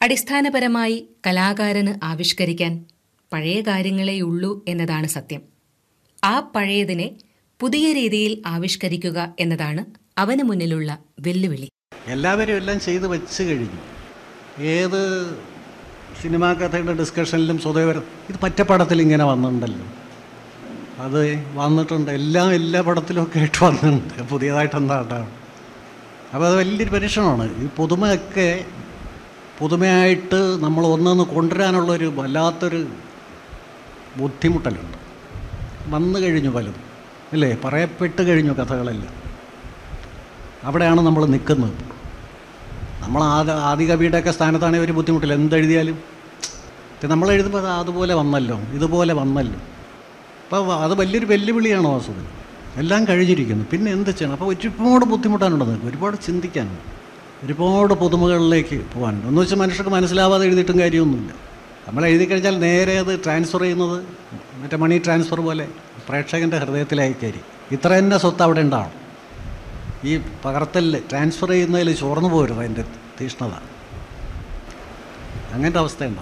അടിസ്ഥാനപരമായി കലാകാരന് ആവിഷ്കരിക്കാൻ പഴയ കാര്യങ്ങളെയുള്ളൂ എന്നതാണ് സത്യം ആ പഴയതിനെ പുതിയ രീതിയിൽ ആവിഷ്കരിക്കുക എന്നതാണ് അവന് മുന്നിലുള്ള വെല്ലുവിളി എല്ലാവരും എല്ലാം ചെയ്ത് വെച്ച് കഴിഞ്ഞു ഏത് സിനിമാ കഥയുടെ ഡിസ്കഷനിലും സ്വതവരം ഇത് പറ്റപ്പടത്തിൽ ഇങ്ങനെ വന്നിട്ടുണ്ടല്ലോ അത് വന്നിട്ടുണ്ട് എല്ലാം എല്ലാ പടത്തിലും ഒക്കെ ആയിട്ട് വന്നിട്ടുണ്ട് പുതിയതായിട്ട് എന്താണ്ടാണ് അപ്പോൾ അത് വലിയൊരു പരീക്ഷണമാണ് ഈ പുതുമയൊക്കെ പുതുമയായിട്ട് നമ്മൾ ഒന്നൊന്ന് കൊണ്ടുവരാനുള്ളൊരു വല്ലാത്തൊരു ബുദ്ധിമുട്ടലുണ്ട് വന്നു കഴിഞ്ഞു പലതും അല്ലേ പറയപ്പെട്ട് കഴിഞ്ഞു കഥകളെല്ലാം അവിടെയാണ് നമ്മൾ നിൽക്കുന്നത് നമ്മൾ ആദ്യ ആദ്യ കവിയുടെയൊക്കെ സ്ഥാനത്താണെങ്കിൽ ഒരു ബുദ്ധിമുട്ടില്ല എന്തെഴുതിയാലും ഇത് നമ്മൾ എഴുതുമ്പോൾ അത് അതുപോലെ വന്നല്ലോ ഇതുപോലെ വന്നല്ലോ അപ്പോൾ അത് വലിയൊരു വെല്ലുവിളിയാണ് വാസുദേവൻ എല്ലാം കഴിഞ്ഞിരിക്കുന്നു പിന്നെ എന്ത് ചെയ്യണം അപ്പോൾ ഒരുപാട് ബുദ്ധിമുട്ടാനുണ്ട് നിങ്ങൾക്ക് ഒരുപാട് ചിന്തിക്കാനുണ്ട് ഒരുപാട് പുതുമകളിലേക്ക് പോകാനുണ്ട് എന്ന് വെച്ചാൽ മനുഷ്യർക്ക് മനസ്സിലാവാതെ എഴുതിയിട്ടും കാര്യമൊന്നുമില്ല നമ്മൾ എഴുതി കഴിഞ്ഞാൽ നേരെ അത് ട്രാൻസ്ഫർ ചെയ്യുന്നത് മറ്റേ മണി ട്രാൻസ്ഫർ പോലെ പ്രേക്ഷകൻ്റെ ഹൃദയത്തിലേക്കായിരിക്കും ഇത്ര തന്നെ സ്വത്ത് അവിടെ ഉണ്ടാവണം ഈ പകർത്തലിൽ ട്രാൻസ്ഫർ ചെയ്യുന്നതിൽ ചോർന്നു പോരുത് അതിൻ്റെ തീഷ്ണത അങ്ങനത്തെ അവസ്ഥ ഉണ്ടാവും